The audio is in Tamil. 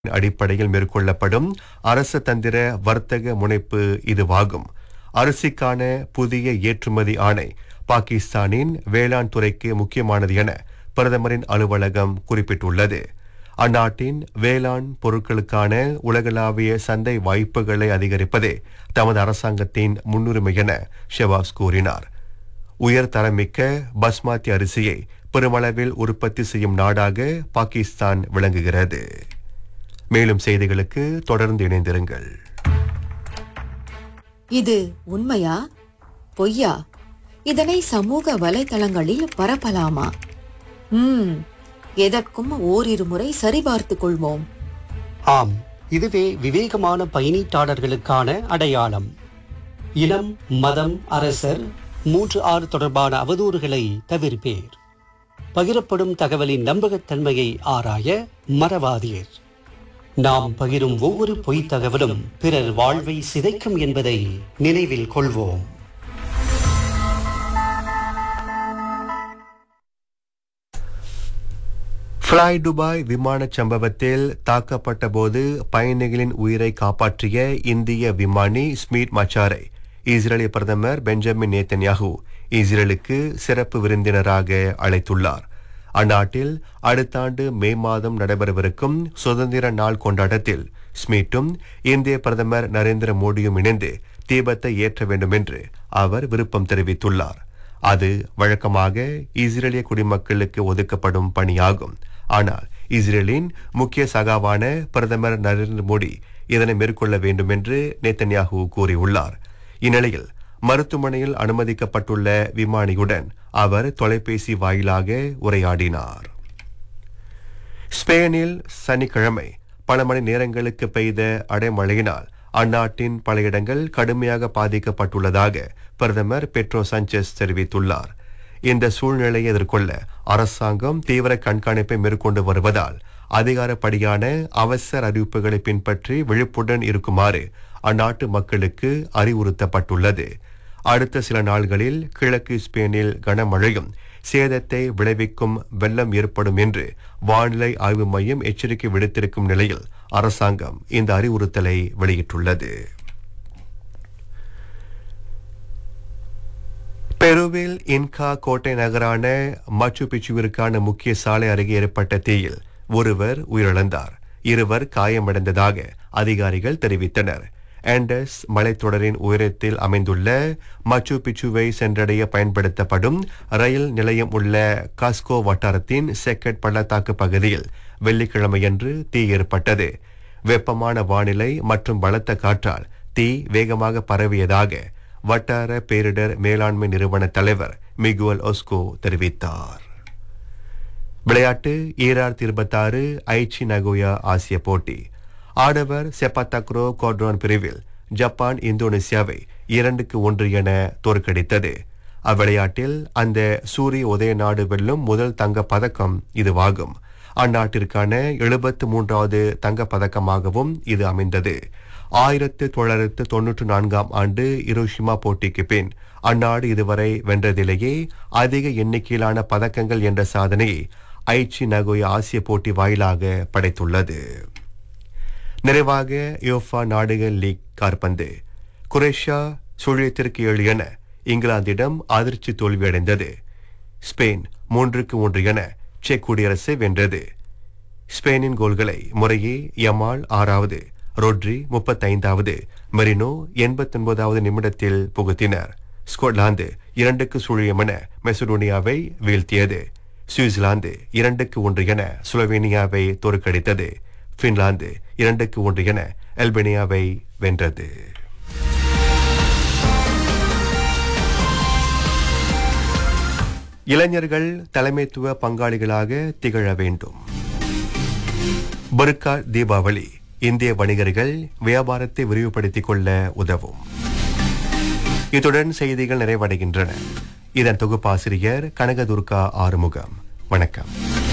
அடிப்படையில் மேற்கொள்ளப்படும் அரசு தந்திர வர்த்தக முனைப்பு இதுவாகும் அரிசிக்கான புதிய ஏற்றுமதி ஆணை பாகிஸ்தானின் வேளாண் துறைக்கு முக்கியமானது என பிரதமரின் அலுவலகம் குறிப்பிட்டுள்ளது அந்நாட்டின் வேளாண் பொருட்களுக்கான உலகளாவிய சந்தை வாய்ப்புகளை அதிகரிப்பதே தமது அரசாங்கத்தின் முன்னுரிமை என ஷெவாஸ் கூறினார் உயர் தரமிக்க பஸ்மாத்தி அரிசியை பெருமளவில் உற்பத்தி செய்யும் நாடாக பாகிஸ்தான் விளங்குகிறது மேலும் செய்திகளுக்கு தொடர்ந்து இணைந்திருங்கள் இது உண்மையா பொய்யா இதனை சமூக வலைதளங்களில் பரப்பலாமா ம் எதற்கும் ஓரிரு முறை சரிபார்த்துக் கொள்வோம் ஆம் இதுவே விவேகமான பயணீட்டாளர்களுக்கான அடையாளம் இனம் மதம் அரசர் மூன்று ஆறு தொடர்பான அவதூறுகளை தவிர்ப்பேர் பகிரப்படும் தகவலின் நம்பகத்தன்மையை ஆராய மறவாதீர் நாம் பகிரும் ஒவ்வொரு பொய்த் தகவலும் பிறர் வாழ்வை சிதைக்கும் என்பதை நினைவில் கொள்வோம் ஃப்ளை துபாய் விமானச் சம்பவத்தில் தாக்கப்பட்ட போது பயணிகளின் உயிரை காப்பாற்றிய இந்திய விமானி ஸ்மீட் மச்சாரை இஸ்ரேலிய பிரதமர் பெஞ்சமின் நேத்தன்யாகு இஸ்ரேலுக்கு சிறப்பு விருந்தினராக அழைத்துள்ளார் அந்நாட்டில் அடுத்த ஆண்டு மே மாதம் நடைபெறவிருக்கும் சுதந்திர நாள் கொண்டாட்டத்தில் ஸ்மீட்டும் இந்திய பிரதமர் நரேந்திர மோடியும் இணைந்து தீபத்தை ஏற்ற வேண்டும் என்று அவர் விருப்பம் தெரிவித்துள்ளார் அது வழக்கமாக இஸ்ரேலிய குடிமக்களுக்கு ஒதுக்கப்படும் பணியாகும் ஆனால் இஸ்ரேலின் முக்கிய சகாவான பிரதமர் நரேந்திர மோடி இதனை மேற்கொள்ள வேண்டும் என்று நேத்தன்யாகு கூறியுள்ளார் இந்நிலையில் மருத்துவமனையில் அனுமதிக்கப்பட்டுள்ள விமானியுடன் அவர் தொலைபேசி வாயிலாக உரையாடினார் ஸ்பெயினில் சனிக்கிழமை பல மணி நேரங்களுக்கு பெய்த அடைமழையினால் அந்நாட்டின் பல இடங்கள் கடுமையாக பாதிக்கப்பட்டுள்ளதாக பிரதமர் பெட்ரோ சஞ்சஸ் தெரிவித்துள்ளார் இந்த சூழ்நிலையை எதிர்கொள்ள அரசாங்கம் தீவிர கண்காணிப்பை மேற்கொண்டு வருவதால் அதிகாரப்படியான அவசர அறிவிப்புகளை பின்பற்றி விழிப்புடன் இருக்குமாறு அந்நாட்டு மக்களுக்கு அறிவுறுத்தப்பட்டுள்ளது அடுத்த சில நாள்களில் கிழக்கு ஸ்பெயினில் கனமழையும் சேதத்தை விளைவிக்கும் வெள்ளம் ஏற்படும் என்று வானிலை ஆய்வு மையம் எச்சரிக்கை விடுத்திருக்கும் நிலையில் அரசாங்கம் இந்த அறிவுறுத்தலை வெளியிட்டுள்ளது பெருவில் இன்கா கோட்டை நகரான மச்சு பிச்சுவிற்கான முக்கிய சாலை அருகே ஏற்பட்ட தீயில் ஒருவர் உயிரிழந்தார் இருவர் காயமடைந்ததாக அதிகாரிகள் தெரிவித்தனர் ஆண்டஸ் மலைத்தொடரின் உயரத்தில் அமைந்துள்ள மச்சு பிச்சுவை சென்றடைய பயன்படுத்தப்படும் ரயில் நிலையம் உள்ள காஸ்கோ வட்டாரத்தின் செக்கட் பள்ளத்தாக்கு பகுதியில் வெள்ளிக்கிழமையன்று தீ ஏற்பட்டது வெப்பமான வானிலை மற்றும் பலத்த காற்றால் தீ வேகமாக பரவியதாக வட்டார பேரிடர் மேலாண்மை நிறுவன தலைவர் மிகுவல் ஒஸ்கோ தெரிவித்தார் விளையாட்டு ஈராயிரத்தி இருபத்தாறு ஐச்சி நகோயா ஆசிய போட்டி ஆடவர் செப்பத்தக்ரோ கோட்ரான் பிரிவில் ஜப்பான் இந்தோனேசியாவை இரண்டுக்கு ஒன்று என தோற்கடித்தது அவ்விளையாட்டில் அந்த சூரிய உதய நாடு வெல்லும் முதல் தங்க பதக்கம் இதுவாகும் அந்நாட்டிற்கான எழுபத்து மூன்றாவது தங்க பதக்கமாகவும் இது அமைந்தது ஆயிரத்து தொள்ளாயிரத்து தொன்னூற்று நான்காம் ஆண்டு இரோஷிமா போட்டிக்கு பின் அந்நாடு இதுவரை வென்றதிலேயே அதிக எண்ணிக்கையிலான பதக்கங்கள் என்ற சாதனையை ஐச்சி நகோயா ஆசிய போட்டி வாயிலாக படைத்துள்ளது நிறைவாக யோஃபா நாடுகள் லீக் கார்பந்து குரேஷியா சுழியத்திற்கு ஏழு என இங்கிலாந்திடம் அதிர்ச்சி தோல்வியடைந்தது ஸ்பெயின் மூன்றுக்கு ஒன்று என செக் குடியரசு வென்றது ஸ்பெயினின் கோல்களை முறையே யமால் ஆறாவது ரொட்ரி முப்பத்தைந்தாவது மெரினோ எண்பத்தொன்பதாவது நிமிடத்தில் புகுத்தினர் ஸ்கொட்லாந்து இரண்டுக்கு சுழியம் என மெசடோனியாவை வீழ்த்தியது சுவிட்சர்லாந்து இரண்டுக்கு ஒன்று என சுலோவேனியாவை தோற்கடித்தது பின்லாந்து இரண்டுக்கு ஒன்று என அல்பேனியாவை வென்றது இளைஞர்கள் தலைமைத்துவ பங்காளிகளாக திகழ வேண்டும் புர்கா தீபாவளி இந்திய வணிகர்கள் வியாபாரத்தை விரிவுபடுத்திக் கொள்ள உதவும் இத்துடன் செய்திகள் நிறைவடைகின்றன இதன் தொகுப்பாசிரியர் கனகதுர்கா ஆறுமுகம் வணக்கம்